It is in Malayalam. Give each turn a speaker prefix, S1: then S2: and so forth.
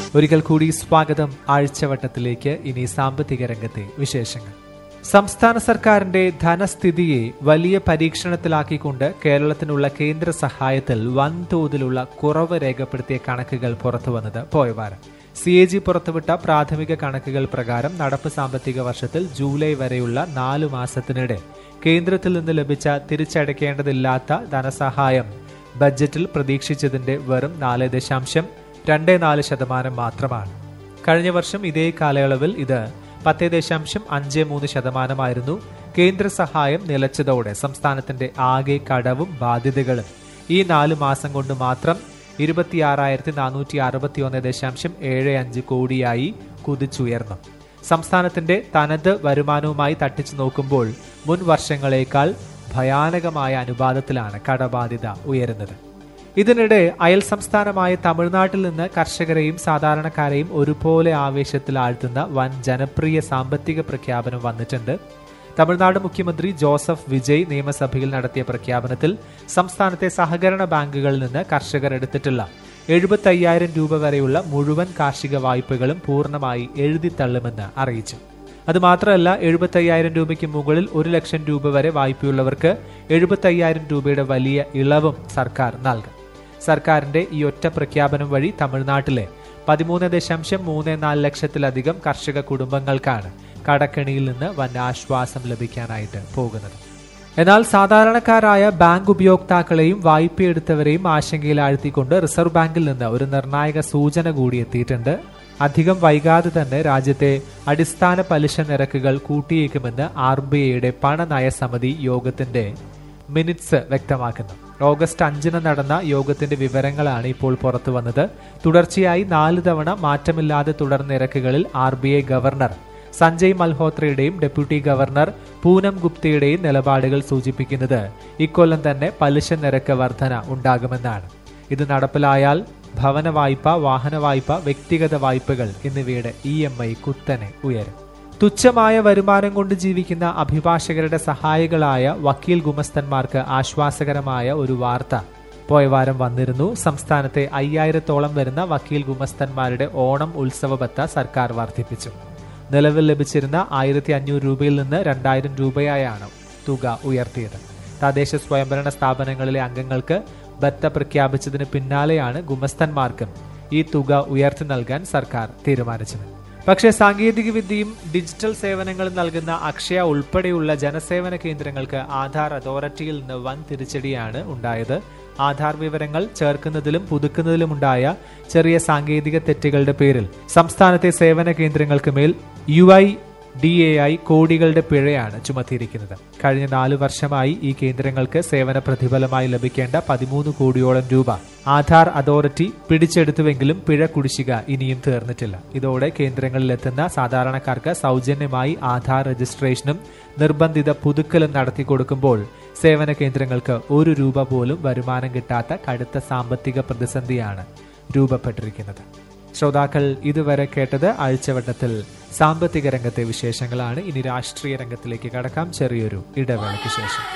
S1: ഒരിക്കൽ കൂടി സ്വാഗതം ആഴ്ചവട്ടത്തിലേക്ക് ഇനി സാമ്പത്തിക രംഗത്തെ വിശേഷങ്ങൾ സംസ്ഥാന സർക്കാരിന്റെ ധനസ്ഥിതിയെ വലിയ പരീക്ഷണത്തിലാക്കിക്കൊണ്ട് കേരളത്തിനുള്ള കേന്ദ്ര സഹായത്തിൽ വൻതോതിലുള്ള കുറവ് രേഖപ്പെടുത്തിയ കണക്കുകൾ പുറത്തുവന്നത് പോയവാരം സി എ ജി പുറത്തുവിട്ട പ്രാഥമിക കണക്കുകൾ പ്രകാരം നടപ്പ് സാമ്പത്തിക വർഷത്തിൽ ജൂലൈ വരെയുള്ള നാലു മാസത്തിനിടെ കേന്ദ്രത്തിൽ നിന്ന് ലഭിച്ച തിരിച്ചടയ്ക്കേണ്ടതില്ലാത്ത ധനസഹായം ബജറ്റിൽ പ്രതീക്ഷിച്ചതിന്റെ വെറും നാല് ദശാംശം രണ്ട് നാല് ശതമാനം മാത്രമാണ് കഴിഞ്ഞ വർഷം ഇതേ കാലയളവിൽ ഇത് പത്ത് ദശാംശം അഞ്ച് മൂന്ന് ശതമാനമായിരുന്നു കേന്ദ്ര സഹായം നിലച്ചതോടെ സംസ്ഥാനത്തിന്റെ ആകെ കടവും ബാധ്യതകളും ഈ നാല് മാസം കൊണ്ട് മാത്രം ഇരുപത്തിയാറായിരത്തി നാനൂറ്റി അറുപത്തി ഒന്ന് ദശാംശം ഏഴ് അഞ്ച് കോടിയായി കുതിച്ചുയർന്നു സംസ്ഥാനത്തിന്റെ തനത് വരുമാനവുമായി തട്ടിച്ചു നോക്കുമ്പോൾ മുൻ വർഷങ്ങളേക്കാൾ ഭയാനകമായ അനുപാതത്തിലാണ് കടബാധ്യത ഉയരുന്നത് ഇതിനിടെ അയൽ സംസ്ഥാനമായ തമിഴ്നാട്ടിൽ നിന്ന് കർഷകരെയും സാധാരണക്കാരെയും ഒരുപോലെ ആവേശത്തിലാഴ്ത്തുന്ന വൻ ജനപ്രിയ സാമ്പത്തിക പ്രഖ്യാപനം വന്നിട്ടുണ്ട് തമിഴ്നാട് മുഖ്യമന്ത്രി ജോസഫ് വിജയ് നിയമസഭയിൽ നടത്തിയ പ്രഖ്യാപനത്തിൽ സംസ്ഥാനത്തെ സഹകരണ ബാങ്കുകളിൽ നിന്ന് കർഷകർ എടുത്തിട്ടുള്ള എഴുപത്തയ്യായിരം രൂപ വരെയുള്ള മുഴുവൻ കാർഷിക വായ്പകളും പൂർണ്ണമായി എഴുതിത്തള്ളുമെന്ന് അറിയിച്ചു അതുമാത്രമല്ല എഴുപത്തയ്യായിരം രൂപയ്ക്ക് മുകളിൽ ഒരു ലക്ഷം രൂപ വരെ വായ്പയുള്ളവർക്ക് എഴുപത്തയ്യായിരം രൂപയുടെ വലിയ ഇളവും സർക്കാർ നൽകും സർക്കാരിന്റെ ഈ ഒറ്റ പ്രഖ്യാപനം വഴി തമിഴ്നാട്ടിലെ പതിമൂന്ന് ദശാംശം മൂന്ന് നാല് ലക്ഷത്തിലധികം കർഷക കുടുംബങ്ങൾക്കാണ് കടക്കെണിയിൽ നിന്ന് വൻ ആശ്വാസം ലഭിക്കാനായിട്ട് പോകുന്നത് എന്നാൽ സാധാരണക്കാരായ ബാങ്ക് ഉപയോക്താക്കളെയും വായ്പയെടുത്തവരെയും ആശങ്കയിലാഴ്ത്തിക്കൊണ്ട് റിസർവ് ബാങ്കിൽ നിന്ന് ഒരു നിർണായക സൂചന കൂടി എത്തിയിട്ടുണ്ട് അധികം വൈകാതെ തന്നെ രാജ്യത്തെ അടിസ്ഥാന പലിശ നിരക്കുകൾ കൂട്ടിയേക്കുമെന്ന് ആർ ബി ഐയുടെ പണനയ സമിതി യോഗത്തിന്റെ മിനിറ്റ്സ് വ്യക്തമാക്കുന്നു ഓഗസ്റ്റ് അഞ്ചിന് നടന്ന യോഗത്തിന്റെ വിവരങ്ങളാണ് ഇപ്പോൾ പുറത്തു വന്നത് തുടർച്ചയായി നാല് തവണ മാറ്റമില്ലാതെ തുടർ നിരക്കുകളിൽ R B I governor Sanjay മൽഹോത്രയുടെയും ഡെപ്യൂട്ടി ഗവർണർ പൂനം ഗുപ്തയുടെയും നിലപാടുകൾ സൂചിപ്പിക്കുന്നത് ഇക്കൊല്ലം തന്നെ പലിശ നിരക്ക് വർധന ഉണ്ടാകുമെന്നാണ് ഇത് നടപ്പിലായാൽ ഭവന വായ്പ വാഹന വായ്പ വ്യക്തിഗത വായ്പകൾ എന്നിവയുടെ ഇ എം ഐ കുത്തനെ ഉയരും തുച്ഛമായ വരുമാനം കൊണ്ട് ജീവിക്കുന്ന അഭിഭാഷകരുടെ സഹായികളായ വക്കീൽ ഗുമസ്തന്മാർക്ക് ആശ്വാസകരമായ ഒരു വാർത്ത പോയ വാരം വന്നിരുന്നു സംസ്ഥാനത്തെ അയ്യായിരത്തോളം വരുന്ന വക്കീൽ ഗുമസ്തന്മാരുടെ ഓണം ഉത്സവ ബത്ത സർക്കാർ വർദ്ധിപ്പിച്ചു നിലവിൽ ലഭിച്ചിരുന്ന ആയിരത്തി അഞ്ഞൂറ് രൂപയിൽ നിന്ന് രണ്ടായിരം രൂപയായാണ് തുക ഉയർത്തിയത് തദ്ദേശ സ്വയംഭരണ സ്ഥാപനങ്ങളിലെ അംഗങ്ങൾക്ക് ബത്ത പ്രഖ്യാപിച്ചതിന് പിന്നാലെയാണ് ഗുമസ്തന്മാർക്കും ഈ തുക ഉയർത്തി നൽകാൻ സർക്കാർ തീരുമാനിച്ചത് പക്ഷേ സാങ്കേതിക വിദ്യയും ഡിജിറ്റൽ സേവനങ്ങളും നൽകുന്ന അക്ഷയ ഉൾപ്പെടെയുള്ള ജനസേവന കേന്ദ്രങ്ങൾക്ക് ആധാർ അതോറിറ്റിയിൽ നിന്ന് വൻ തിരിച്ചടിയാണ് ഉണ്ടായത് ആധാർ വിവരങ്ങൾ ചേർക്കുന്നതിലും പുതുക്കുന്നതിലുമുണ്ടായ ചെറിയ സാങ്കേതിക തെറ്റുകളുടെ പേരിൽ സംസ്ഥാനത്തെ സേവന കേന്ദ്രങ്ങൾക്ക് മേൽ U I D A I കോടികളുടെ പിഴയാണ് ചുമത്തിയിരിക്കുന്നത് കഴിഞ്ഞ നാലു വർഷമായി ഈ കേന്ദ്രങ്ങൾക്ക് സേവന പ്രതിഫലമായി ലഭിക്കേണ്ട പതിമൂന്ന് കോടിയോളം രൂപ ആധാർ അതോറിറ്റി പിടിച്ചെടുത്തുവെങ്കിലും പിഴ കുടിശ്ശിക ഇനിയും തീർന്നിട്ടില്ല ഇതോടെ കേന്ദ്രങ്ങളിലെത്തുന്ന സാധാരണക്കാർക്ക് സൗജന്യമായി ആധാർ രജിസ്ട്രേഷനും നിർബന്ധിത പുതുക്കലും നടത്തി കൊടുക്കുമ്പോൾ സേവന കേന്ദ്രങ്ങൾക്ക് ഒരു രൂപ പോലും വരുമാനം കിട്ടാത്ത കടുത്ത സാമ്പത്തിക പ്രതിസന്ധിയാണ് രൂപപ്പെട്ടിരിക്കുന്നത് ശ്രോതാക്കൾ ഇതുവരെ കേട്ടത് ആഴ്ചവട്ടത്തിൽ സാമ്പത്തിക രംഗത്തെ വിശേഷങ്ങളാണ് ഇനി രാഷ്ട്രീയ രംഗത്തിലേക്ക് കടക്കാം ചെറിയൊരു ഇടവേളയ്ക്ക് ശേഷം